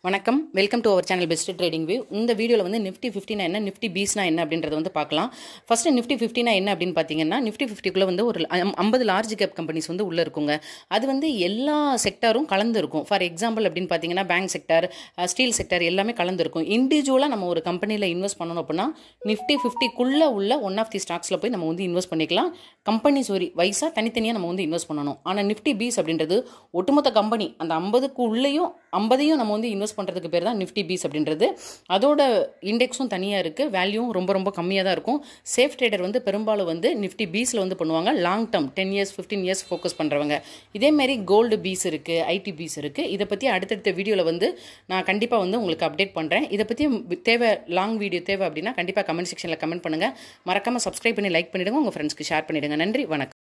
வணக்கம் welcome to our channel Best Trading View இந்த வீடியோவில் வந்து நிஃப்டி ஃபிஃப்டினா என்ன நிஃப்டி பீஸ்னா என்ன அப்படின்றத வந்து பார்க்கலாம் ஃபர்ஸ்ட் நிஃப்டி ஃபிஃப்டினா என்ன அப்படின்னு பார்த்தீங்கன்னா நிஃப்டி ஃபிஃப்டிக்குள்ளே வந்து ஒரு ஐம்பது லார்ஜ் கேப் கம்பெனிஸ் வந்து உள்ளே இருக்குங்க அது வந்து எல்லா செக்டாரும் கலந்து இருக்கும் ஃபார் எக்ஸாம்பிள் அப்படின்னு பார்த்தீங்கன்னா பேங்க் செக்டர் ஸ்டீல் செக்டர் எல்லாமே கலந்து இருக்கும் இண்டிவிஜுவலாக நம்ம ஒரு கம்பெனியில் இன்வெஸ்ட் பண்ணணும் அப்படின்னா நிஃப்டி ஃபிஃப்டிக்குள்ளே உள்ள ஒன் ஆஃப் தி ஸ்டாக்ஸில் போய் நம்ம வந்து இன்வெஸ்ட் பண்ணிக்கலாம் கம்பெனிஸ் ஒரு வைஸாக தனித்தனியாக நம்ம வந்து இன்வெஸ்ட் பண்ணணும் ஆனால் நிஃப்டி பீஸ் அப்படின்றது ஒட்டுமொத்த கம்பெனி அந்த ஐம்பதுக்கு உள்ளேயும் ஐம்பதையும் நம்ம வந்து இன்வெஸ்ட் பண்ணுறதுக்கு பேர் தான் நிஃப்டி பீஸ் அப்படின்றது அதோட இண்டெக்ஸும் தனியாக இருக்குது வேல்யூவும் ரொம்ப ரொம்ப கம்மியாக தான் இருக்கும் சேஃப் ட்ரேடர் வந்து பெரும்பாலும் வந்து நிஃப்டி பீஸில் வந்து பண்ணுவாங்க long term ten years fifteen years focus பண்ணுறவங்க இதேமாரி கோல்டு பீஸ் இருக்குது ஐடி பீஸ் இருக்குது இதை பற்றி அடுத்தடுத்த வீடியோவில் வந்து நான் கண்டிப்பாக வந்து உங்களுக்கு அப்டேட் பண்ணுறேன் இதை பற்றி தேவை லாங் வீடியோ தேவை அப்படின்னா கண்டிப்பாக கமெண்ட் செக்ஷனில் கமெண்ட் பண்ணுங்கள் மறக்காமல் சப்ஸ்கிரைப் பண்ணி லைக் பண்ணிவிடுங்க உங்கள் ஃப்ரெண்ட்ஸ்க்கு ஷேர் பண்ணிவிடுங்க நன்றி வணக்கம்